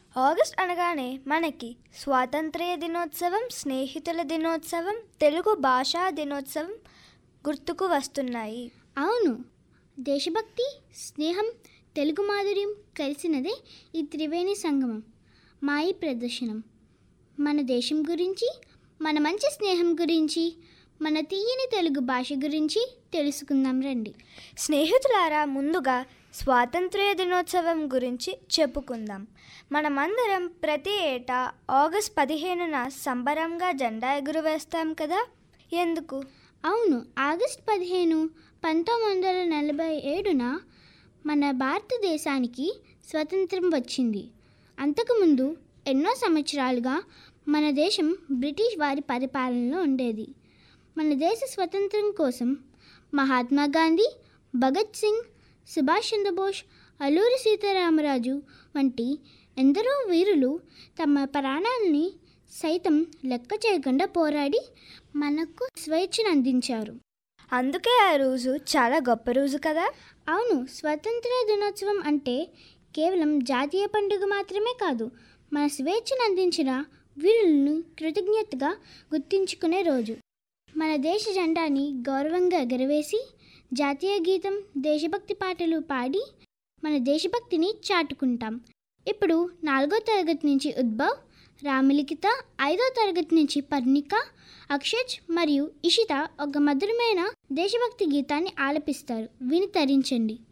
August అనగానే మనకి స్వాతంత్ర్య దినోత్సవం స్నేహితుల దినోత్సవం తెలుగు భాషా దినోత్సవం గుర్తుకు వస్తున్నాయి అవును దేశభక్తి స్నేహం తెలుగు మాధుర్యం కలిసినదే ఈ త్రివేణి సంగమం మా ఈ ప్రదర్శనం మన దేశం గురించి మన మంచి స్నేహం గురించి మన తీయని తెలుగు భాష గురించి తెలుసుకుందాం రండి స్నేహితులారా ముందుగా స్వాతంత్ర్య దినోత్సవం గురించి చెప్పుకుందాం మనమందరం ప్రతి ఏటా ఆగస్ట్ పదిహేనున సంబరంగా జెండా ఎగురవేస్తాం కదా ఎందుకు అవును ఆగస్ట్ పదిహేను పంతొమ్మిది వందల నలభై ఏడున మన భారతదేశానికి స్వతంత్రం వచ్చింది అంతకుముందు ఎన్నో సంవత్సరాలుగా మన దేశం బ్రిటిష్ వారి పరిపాలనలో ఉండేది మన దేశ స్వతంత్రం కోసం మహాత్మా గాంధీ భగత్ సింగ్ సుభాష్ చంద్రబోస్ అల్లూరి సీతారామరాజు వంటి ఎందరో వీరులు తమ ప్రాణాలని సైతం లెక్క చేయకుండా పోరాడి మనకు స్వేచ్ఛను అందించారు అందుకే ఆ రోజు చాలా గొప్ప రోజు కదా అవును స్వతంత్ర దినోత్సవం అంటే కేవలం జాతీయ పండుగ మాత్రమే కాదు మన స్వేచ్ఛను అందించిన వీరులను కృతజ్ఞతగా గుర్తించుకునే రోజు మన దేశ జెండాని గౌరవంగా ఎగరవేసి జాతీయ గీతం దేశభక్తి పాటలు పాడి మన దేశభక్తిని చాటుకుంటాం ఇప్పుడు నాలుగో తరగతి నుంచి ఉద్భవ్ రామలిఖిత ఐదో తరగతి నుంచి పర్ణిక అక్షజ్ మరియు ఇషిత ఒక మధురమైన దేశభక్తి గీతాన్ని ఆలపిస్తారు విని తరించండి